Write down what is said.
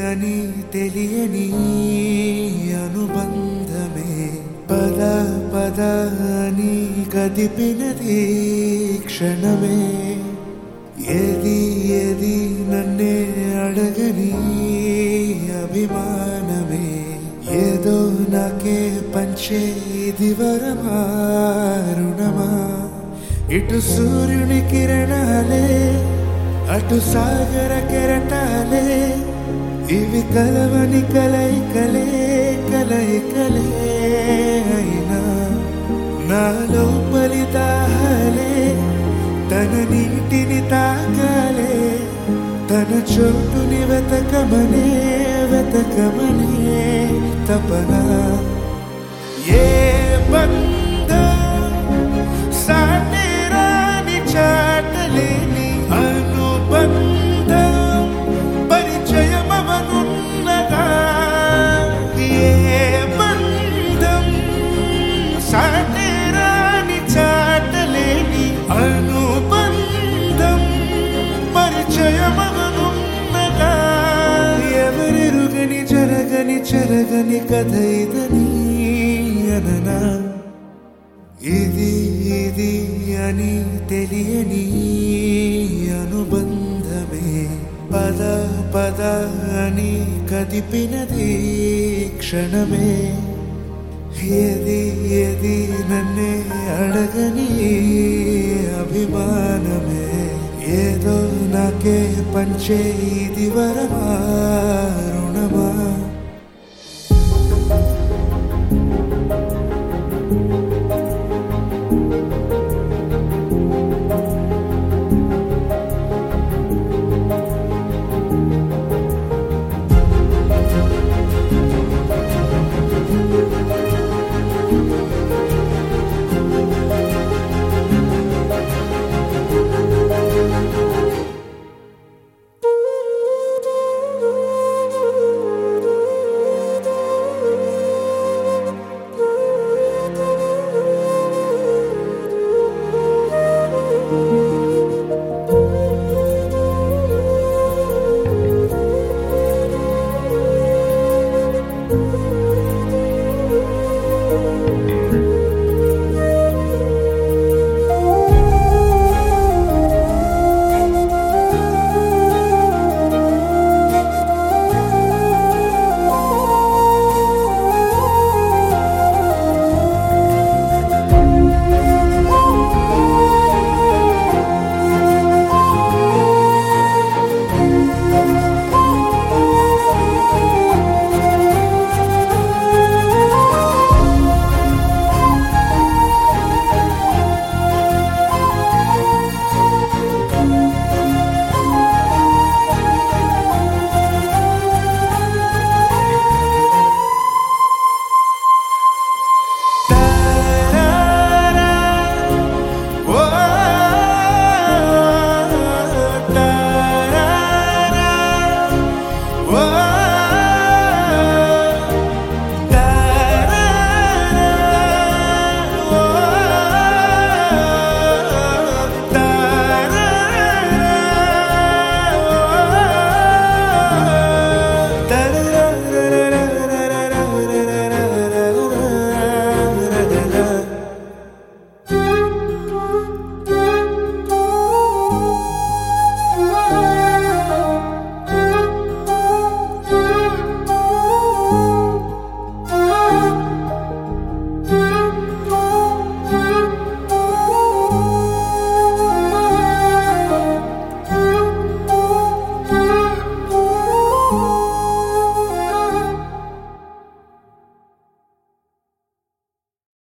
అని తెలియని అనుబంధమే పద పద అని కదిపినది క్షణమే ఏది ఏది నన్నే అడగని అభిమానమే ఏదో నాకే పంచే ఇది వరమా రుణమా ఇటు సూర్యుని కిరణాలే అటు సాగర కెరటాలే ఇవి కలవని కలయికలే కలయికలే అయినా నాలో దాహాలే తన నీటిని తాకాలే తన చోటుని వెతకమనే వెతకమనే తపన ఏ బంధం సాటేరాని చాటలేని అనుబంధం పరిచయమవనున్నదా ఏ బంధం సాటేరాని చాటలేని అనుబంధం పరిచయమవనున్నదా ఎవరెరుగని జరగని చెరగని కథ ఇదని అననా ఇది ఇది అని తెలియని అనుబంధమే పద పద అని కదిపినది క్షణమే ఏది ఏది నన్నే అడగని అభిమానమే ఏదో నాకే పంచే ఇది వరమా